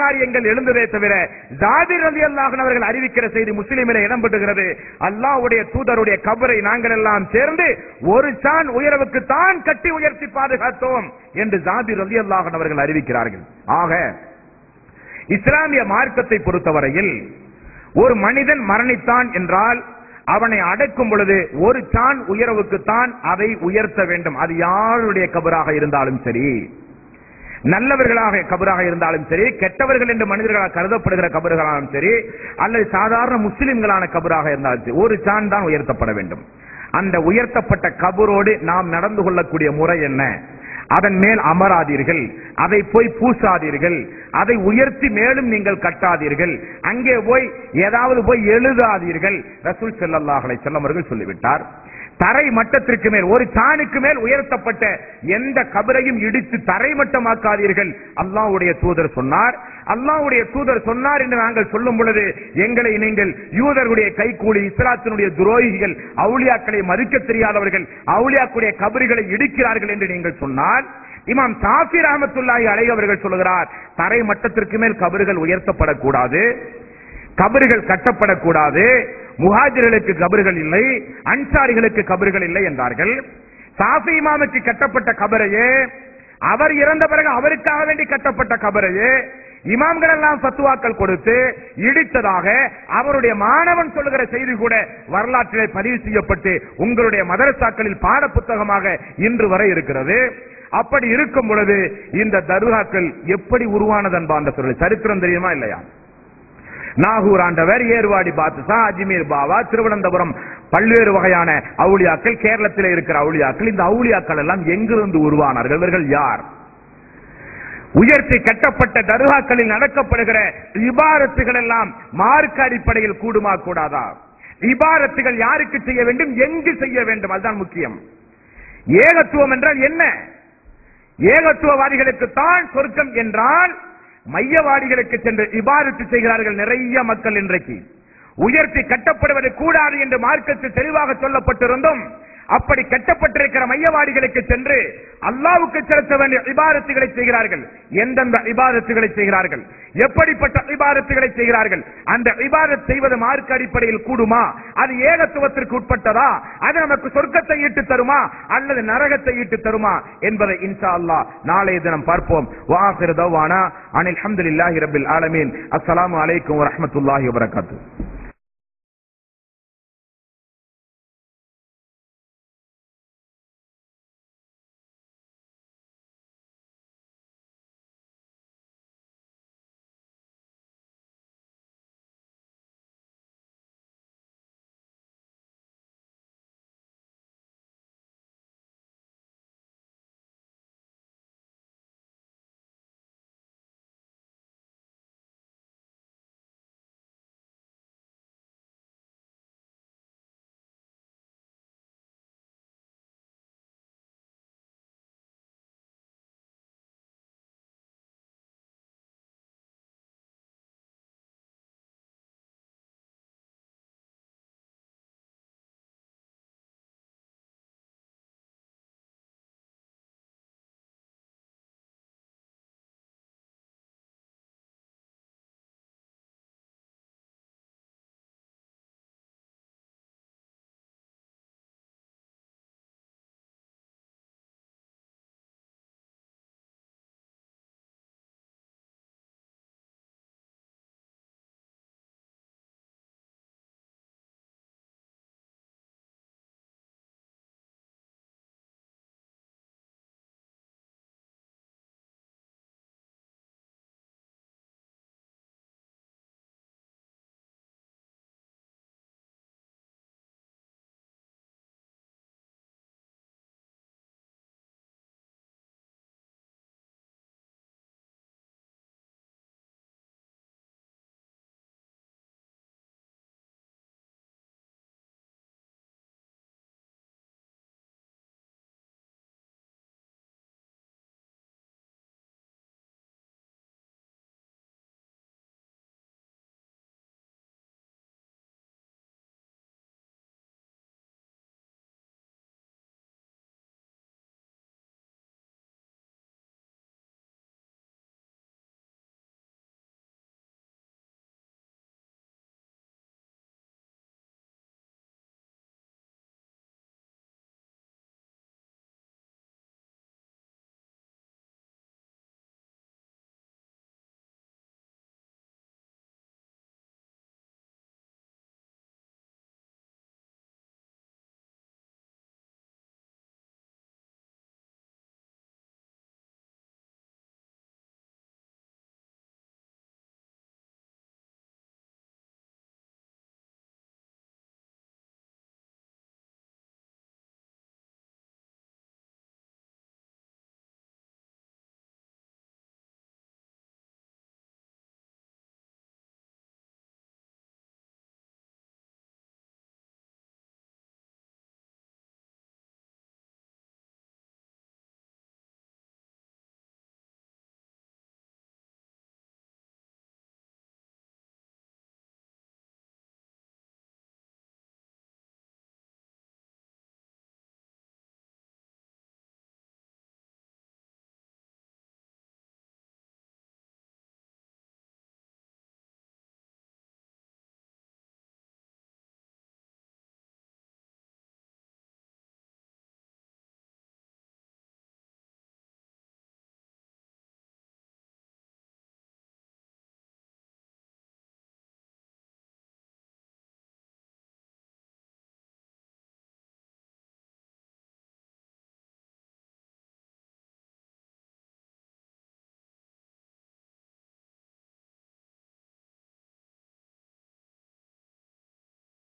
காரியங்கள் எழுந்ததே தவிர ஜாபிர் ரதி அவர்கள் அறிவிக்கிற செய்தி முஸ்லிமிலே இடம்பெறுகிறது அல்லாஹ்வுடைய தூதருடைய கபரை நாங்கள் எல்லாம் சேர்ந்து ஒரு சான் உயரவுக்கு தான் கட்டி உயர்த்தி பாதுகாத்தோம் என்று ஜாபிர் ரதி அவர்கள் அறிவிக்கிறார்கள் ஆக இஸ்லாமிய மார்க்கத்தை பொறுத்தவரையில் ஒரு மனிதன் மரணித்தான் என்றால் அவனை அடக்கும் பொழுது ஒரு சான் உயரவுக்கு தான் அதை உயர்த்த வேண்டும் அது யாருடைய கபராக இருந்தாலும் சரி நல்லவர்களாக கபராக இருந்தாலும் சரி கெட்டவர்கள் என்று மனிதர்களாக கருதப்படுகிற கபர்களாலும் சரி அல்லது சாதாரண முஸ்லிம்களான கபராக இருந்தாலும் சரி ஒரு சான் தான் உயர்த்தப்பட வேண்டும் அந்த உயர்த்தப்பட்ட கபரோடு நாம் நடந்து கொள்ளக்கூடிய முறை என்ன அதன் மேல் அமராதீர்கள் அதை போய் பூசாதீர்கள் அதை உயர்த்தி மேலும் நீங்கள் கட்டாதீர்கள் அங்கே போய் ஏதாவது போய் எழுதாதீர்கள் ரசூல் ஸல்லல்லாஹு அலைஹி வஸல்லம் அவர்கள் சொல்லிவிட்டார் தரை மட்டத்திற்கு மேல் ஒரு சாணுக்கு மேல் உயர்த்தப்பட்ட எந்த கபரையும் இடித்து தரை மட்டமாக்காதீர்கள் அல்லாஹ்வுடைய தூதர் சொன்னார் அல்லாஹ்வுடைய தூதர் சொன்னார் என்று நாங்கள் சொல்லும் பொழுது எங்களை நீங்கள் யூதர்களுடைய கைகூலி இஸ்லாத்தினுடைய துரோகிகள் அவுளியாக்களை மதிக்க தெரியாதவர்கள் அவுளியாக்குடைய கபறுகளை இடிக்கிறார்கள் என்று நீங்கள் சொன்னால் இமாம் சாஃபி ரஹமத்துல்லாஹி அலைஹி அவர்கள் சொல்கிறார் தரை மட்டத்திற்கு மேல் கபறுகள் உயர்த்தப்படக்கூடாது கபறுகள் கட்டப்படக்கூடாது முஹாஜிர்களுக்கு கபறுகள் இல்லை அன்சாரிகளுக்கு கபறுகள் இல்லை என்றார்கள் சாஃபி இமாமுக்கு கட்டப்பட்ட கபரையே அவர் இறந்த பிறகு அவருக்காக வேண்டி கட்டப்பட்ட கபரையே இமாம்கள் எல்லாம் ஃபத்துவாக்கள் கொடுத்து இடித்ததாக அவருடைய மாணவன் சொல்லுகிற செய்தி கூட வரலாற்றிலே பதிவு செய்யப்பட்டு உங்களுடைய மதரசாக்களில் பாட புத்தகமாக இன்று வரை இருக்கிறது அப்படி இருக்கும் பொழுது இந்த தர்காக்கள் எப்படி உருவானது என்பா அந்த சொல்லி சரித்திரம் தெரியுமா இல்லையா நாகூர் ஆண்டவர் ஏர்வாடி பாத்துசா அஜ்மீர் பாவா திருவனந்தபுரம் பல்வேறு வகையான அவுளியாக்கள் கேரளத்தில் இருக்கிற அவுளியாக்கள் இந்த அவுளியாக்கள் எல்லாம் எங்கிருந்து உருவானார்கள் இவர்கள் யார் உயர்த்தி கட்டப்பட்ட தர்காக்களில் நடக்கப்படுகிற இபாரத்துகள் எல்லாம் மார்க்க அடிப்படையில் கூடுமா கூடாதா இபாரத்துகள் யாருக்கு செய்ய வேண்டும் எங்கு செய்ய வேண்டும் அதுதான் முக்கியம் ஏகத்துவம் என்றால் என்ன ஏகத்துவவாதிகளுக்கு தான் சொர்க்கம் என்றால் மையவாடிகளுக்கு சென்று இபாரத்து செய்கிறார்கள் நிறைய மக்கள் இன்றைக்கு உயர்த்தி கட்டப்படுவது கூடாது என்று மார்க்கத்தில் தெளிவாக சொல்லப்பட்டிருந்தும் அப்படி கட்டப்பட்டிருக்கிற மையவாடிகளுக்கு சென்று அல்லாவுக்கு செலுத்த வேண்டிய இபாரத்துகளை செய்கிறார்கள் எந்தெந்த இபாரத்துகளை செய்கிறார்கள் எப்படிப்பட்ட இபாரத்துகளை செய்கிறார்கள் அந்த இபாரத் செய்வது மார்க்க அடிப்படையில் கூடுமா அது ஏகத்துவத்திற்கு உட்பட்டதா அது நமக்கு சொர்க்கத்தை ஈட்டு தருமா அல்லது நரகத்தை ஈட்டு தருமா என்பதை இன்ஷா அல்லாஹ் நாளைய தினம் பார்ப்போம் வாஹிர் தவானா அனில் அல்ஹம்துலில்லாஹி ரப்பில் ஆலமீன் அஸ்ஸலாமு அலைக்கும் வரஹ்மத்துல்லாஹி வபரகாத்துஹு